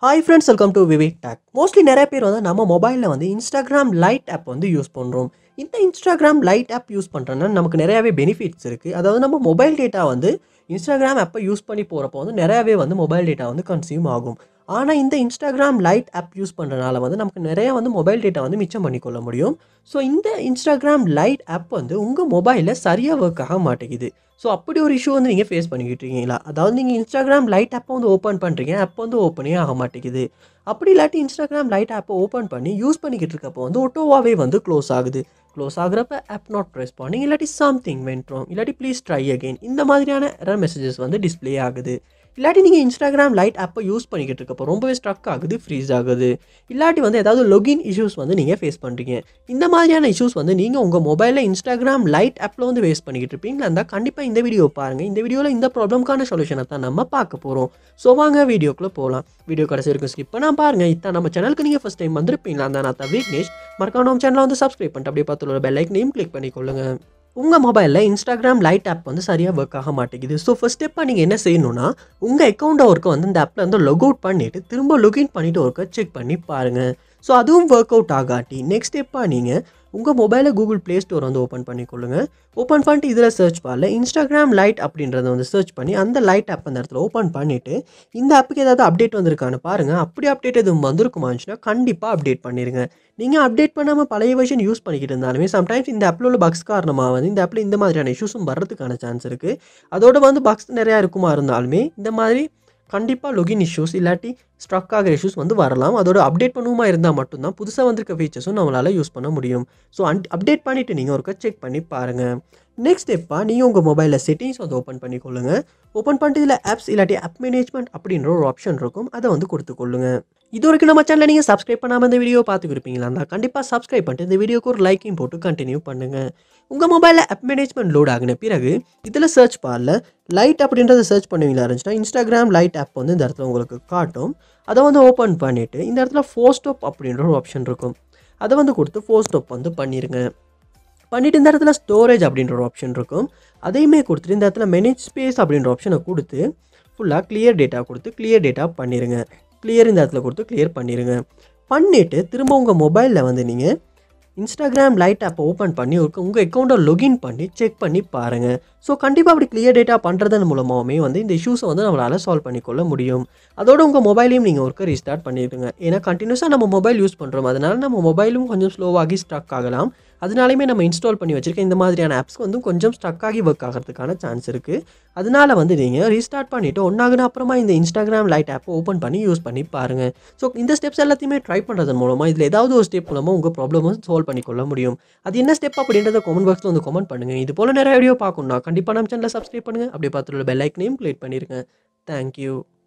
hi friends welcome to Vivek tech mostly நிறைய பேர் வந்து நம்ம மொபைலில் வந்து இன்ஸ்டாகிராம் லைட் ஆப் வந்து யூஸ் பண்ணுறோம் இந்த இன்ஸ்டாகிராம் லைட் ஆப் யூஸ் பண்ணுறதுனா நமக்கு நிறையாவே பெனிஃபிட்ஸ் இருக்குது அதாவது நம்ம மொபைல் டேட்டா வந்து இன்ஸ்டாகிராம் ஆப்பை யூஸ் பண்ணி போகிறப்போ வந்து நிறையாவே வந்து மொபைல் டேட்டா வந்து கன்சியூம் ஆகும் ஆனால் இந்த இன்ஸ்டாகிராம் லைட் ஆப் யூஸ் பண்ணுறனால வந்து நமக்கு நிறைய வந்து மொபைல் டேட்டா வந்து மிச்சம் பண்ணிக்கொள்ள முடியும் ஸோ இந்த இன்ஸ்டாகிராம் லைட் ஆப் வந்து உங்கள் மொபைலில் சரியாக ஒர்க் ஆக மாட்டேங்குது ஸோ அப்படி ஒரு இஷ்யூ வந்து நீங்கள் ஃபேஸ் பண்ணிக்கிட்டு இருக்கீங்களா அதாவது நீங்கள் இன்ஸ்டாகிராம் லைட் ஆப்பை வந்து ஓப்பன் பண்ணுறீங்க ஆப் வந்து ஓப்பனே ஆக மாட்டேங்குது அப்படி இல்லாட்டி இன்ஸ்டாகிராம் லைட் ஆப்பை ஓப்பன் பண்ணி யூஸ் பண்ணிக்கிட்டு இருக்கப்போ வந்து ஒட்டோவாவே வந்து க்ளோஸ் ஆகுது க்ளோஸ் ஆகுறப்ப ஆப் நாட் ரெஸ்பாண்டிங் இல்லாட்டி சம்திங் வென்ட் ராங் இல்லாட்டி ப்ளீஸ் ட்ரை அகெயின் இந்த மாதிரியான எரர் மெசேஜஸ் வந்து டிஸ்ப்ளே ஆகுது இல்லாட்டி நீங்கள் இன்ஸ்டாகிராம் லைட் ஆப்பை யூஸ் பண்ணிக்கிட்டு இருக்கப்போ ரொம்பவே ஸ்ட்ரக் ஆகுது ஃப்ரீஸ் ஆகுது இல்லாட்டி வந்து ஏதாவது லொகின் இஷ்யூஸ் வந்து நீங்கள் ஃபேஸ் பண்ணுறீங்க இந்த மாதிரியான இஷ்யூஸ் வந்து நீங்கள் உங்கள் மொபைலில் இன்ஸ்டாகிராம் லைட் ஆப்பில் வந்து வேஸ்ட் பண்ணிக்கிட்டு இருப்பீங்களா இருந்தால் கண்டிப்பாக இந்த வீடியோ பாருங்கள் இந்த வீடியோவில் இந்த ப்ராப்ளம்க்கான சொல்யூஷனை தான் நம்ம பார்க்க போகிறோம் ஸோ வாங்க வீடியோக்குள்ளே போகலாம் வீடியோ கடைசி வரைக்கும் ஸ்கிப் பண்ணால் பாருங்கள் இதான் நம்ம சேனலுக்கு நீங்கள் ஃபஸ்ட் டைம் வந்திருப்பீங்களா அந்த நான் தான் விக்னேஷ் மறக்காம நம்ம சேனலை வந்து சப்ஸ்கிரைப் பண்ணிட்டு அப்படியே பார்த்து பெல் ஐக்கனையும் கிளிக் பண்ணிக்கொள்ளுங்க உங்கள் மொபைலில் இன்ஸ்டாகிராம் லைட் ஆப் வந்து சரியாக ஒர்க் ஆக மாட்டேங்குது ஸோ ஃபஸ்ட் ஸ்டெப்பாக நீங்கள் என்ன செய்யணும்னா உங்கள் அக்கௌண்ட்டை ஒர்க்கை வந்து இந்த ஆப்பில் வந்து லொக் அவுட் பண்ணிவிட்டு திரும்ப லொகின் பண்ணிவிட்டு ஒர்க்கை செக் பண்ணி பாருங்கள் ஸோ அதுவும் ஒர்க் அவுட் ஆகாட்டி நெக்ஸ்ட் ஸ்டெப்பாக நீங்கள் உங்கள் மொபைலில் கூகுள் ப்ளே ஸ்டோர் வந்து ஓப்பன் பண்ணிக்கொள்ளுங்க ஓப்பன் பண்ணிட்டு இதில் சர்ச் பாரில் இன்ஸ்டாகிராம் லைட் அப்படின்றத வந்து சர்ச் பண்ணி அந்த லைட் ஆப் அந்த இடத்துல ஓப்பன் பண்ணிவிட்டு இந்த ஆப்புக்கு ஏதாவது அப்டேட் வந்திருக்கான்னு பாருங்கள் அப்படி அப்டேட் எதுவும் வந்திருக்குமாச்சுன்னா கண்டிப்பாக அப்டேட் பண்ணிடுங்க நீங்கள் அப்டேட் பண்ணாமல் பழைய வெர்ஷன் யூஸ் பண்ணிக்கிட்டு இருந்தாலுமே சம்டைம்ஸ் இந்த ஆப்பில் உள்ள பக்ஸ் காரணமாக வந்து இந்த ஆப்பில் இந்த மாதிரியான இஷ்யூஸும் வர்றதுக்கான சான்ஸ் இருக்குது அதோட வந்து பக்ஸ் நிறையா இருக்குமா இருந்தாலுமே இந்த மாதிரி கண்டிப்பாக லொகின் இஷ்யூஸ் இல்லாட்டி ஸ்ட்ரக் ஆகிற இஷ்யூஸ் வந்து வரலாம் அதோட அப்டேட் பண்ணுவோமா இருந்தால் மட்டும்தான் புதுசாக வந்திருக்க ஃபீச்சர்ஸும் நம்மளால் யூஸ் பண்ண முடியும் ஸோ அன் அப்டேட் பண்ணிவிட்டு நீங்கள் ஒருக்கா செக் பண்ணி பாருங்கள் நெக்ஸ்ட் ஸ்டெப்பாக நீங்கள் உங்கள் மொபைலில் செட்டிங்ஸ் வந்து ஓப்பன் பண்ணிக்கொள்ளுங்க ஓப்பன் பண்ணிட்டு இதில் ஆப்ஸ் இல்லாட்டி ஆப் மேனேஜ்மெண்ட் அப்படின்ற ஒரு ஆப்ஷன் இருக்கும் அதை வந்து கொடுத்துக்கொள்ளுங்க இது வரைக்கும் நம்ம சேனலில் நீங்கள் சப்ஸ்கிரைப் பண்ணாமல் இந்த வீடியோ பார்த்துக்கிருப்பீங்களா இருந்தால் கண்டிப்பாக சப்ஸ்கிரைப் பண்ணிட்டு இந்த வீடியோக்கு ஒரு லைக்கையும் போட்டு கண்டினியூ பண்ணுங்கள் உங்கள் மொபைலில் ஆப் மேனேஜ்மெண்ட் லோட் ஆகின பிறகு இதில் சர்ச் பாரில் லைட் அப்படின்றத சர்ச் பண்ணுவீங்களா இருந்துச்சுன்னா இன்ஸ்டாகிராம் லைட் ஆப் வந்து இந்த இடத்துல உங்களுக்கு காட்டும் அதை வந்து ஓப்பன் பண்ணிவிட்டு இந்த இடத்துல ஃபோஸ்டோப் அப்படின்ற ஒரு ஆப்ஷன் இருக்கும் அதை வந்து கொடுத்து ஃபோஸ்டோப் வந்து பண்ணிடுங்க பண்ணிவிட்டு இந்த இடத்துல ஸ்டோரேஜ் அப்படின்ற ஒரு ஆப்ஷன் இருக்கும் அதையுமே கொடுத்துட்டு இந்த இடத்துல மெனேஜ் ஸ்பேஸ் அப்படின்ற ஆப்ஷனை கொடுத்து ஃபுல்லாக கிளியர் டேட்டா கொடுத்து கிளியர் டேட்டா பண்ணிடுங்க கிளியர் இந்த இடத்துல கொடுத்து கிளியர் பண்ணிடுங்க பண்ணிவிட்டு திரும்ப உங்கள் மொபைலில் வந்து நீங்கள் இன்ஸ்டாகிராம் லைட் ஆப்பை ஓப்பன் பண்ணி ஒரு உங்கள் அக்கௌண்ட்டை லொகின் பண்ணி செக் பண்ணி பாருங்கள் ஸோ கண்டிப்பாக அப்படி கிளியர் டேட்டா பண்ணுறதன் மூலமாகவே வந்து இந்த இஷ்யூஸை வந்து நம்மளால் சால்வ் பண்ணிக்கொள்ள முடியும் அதோட உங்கள் மொபைலையும் நீங்கள் ஒர்க்கை ரீஸ்டார்ட் பண்ணிடுங்க ஏன்னா கண்டினியூஸாக நம்ம மொபைல் யூஸ் பண்ணுறோம் அதனால நம்ம மொபைலும் கொஞ்சம் ஸ்லோவாகி ஸ்ட்ரக் ஆகலாம் அதனாலையுமே நம்ம இன்ஸ்டால் பண்ணி வச்சுருக்க இந்த மாதிரியான ஆப்ஸ் வந்து கொஞ்சம் ஸ்ட்ரக் ஆகி ஒர்க் ஆகிறதுக்கான சான்ஸ் இருக்குது அதனால வந்து நீங்கள் ரீஸ்டார்ட் பண்ணிவிட்டு ஒன்றாகுன அப்புறமா இந்த இன்ஸ்டாகிராம் லைட் ஆப்பை ஓப்பன் பண்ணி யூஸ் பண்ணி பாருங்கள் ஸோ இந்த ஸ்டெப்ஸ் எல்லாத்தையுமே ட்ரை பண்ணுறதன் மூலமாக இதில் ஏதாவது ஒரு ஸ்டெப் மூலமாக உங்கள் ப்ராப்ளமும் சால்வ் பண்ணிக்கொள்ள முடியும் அது என்ன ஸ்டெப் அப்படின்றத கமெண்ட் பாக்ஸில் வந்து கமெண்ட் பண்ணுங்கள் இது போல் நிறைய வீடியோ பார்க்கணும்னா கண்டிப்பாக நம்ம சேனலை சப்ஸ்கிரைப் பண்ணுங்கள் அப்படியே பார்த்துட்டு பெல் ஐக்கனையும் கிளிக் பண்ணிடுங்க தேங்க்யூ